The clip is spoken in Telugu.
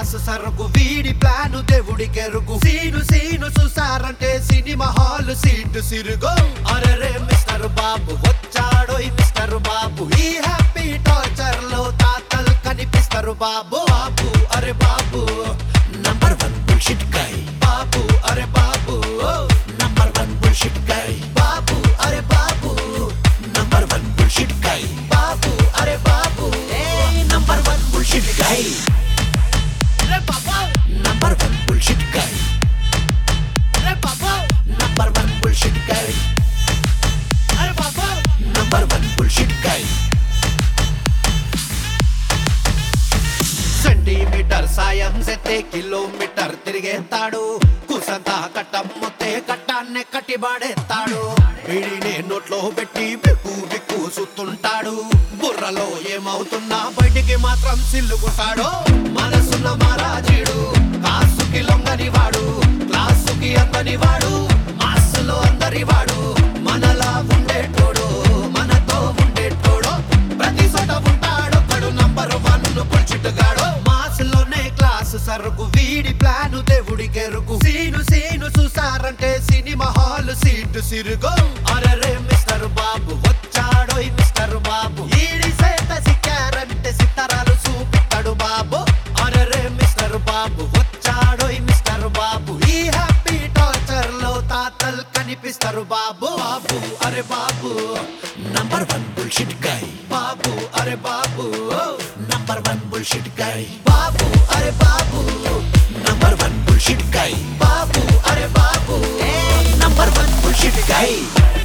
క్లాసు సరుకు వీడి ప్లాను దేవుడికెరుగు సీను సీను చూసారంటే సినిమా హాల్ సీటు సిరుగు అరే మిస్టర్ బాబు వచ్చాడో ఈ మిస్టర్ బాబు ఈ హ్యాపీ టార్చర్ లో తాతలు కనిపిస్తారు బాబు బాబు అరే Babu number one bullshit guy Babu అరే Babu number one bullshit guy Babu అరే Babu number one bullshit guy Babu అరే Babu number one bullshit guy రే Baba number one bullshit guy రే Baba number one bullshit guy అరే Baba number one bullshit guy centimetre సాయం సెత్తే కిలోమీటర్ తిరిగేస్తాడు కుసంతా కట్టమ్మొత్తే కట్టాన్నే కట్టిబాడేస్తాడు వీడినే నోట్లో పెట్టి బిక్కు బిక్కు సుత్తుంటాడు బుర్రలో ఏమవుతున్నా బయటికి మాత్రం సిల్లుకుంటాడు మనసున్న మహారాజీడు కాసుకి లొంగని వాడు క్లాసుకి అందని వాడు మాస్సులో అందరి వాడు మనలా ఉండేటోడు మనతో ఉండేటోడు ప్రతి చోట ఉంటాడు కడు నంబర్ వన్ పొడిచిట్టుగాడు మాసులోనే క్లాసు సరుకు వీడి ప్లాను దేవుడికెరుకు సీను సీను చూసారంటే సినిమా హాల్ సీటు సిరుగు అరే మిస్టర్ బాబు వచ్చాడో ఈ మిస్టర్ బాబు ఈడి సేత సిక్కారంటే సిత్తరాలు చూపిస్తాడు బాబు అరే మిస్టర్ బాబు వచ్చాడో ఈ మిస్టర్ బాబు ఈ హ్యాపీ టార్చర్ లో తాతలు కనిపిస్తారు బాబు బాబు అరే Babu number one bullshit guy Babu అరే Babu number one bullshit guy Babu అరే Babu number one bullshit guy Babu అరే బాబు నంబర్ వన్ బుల్షిట్ గై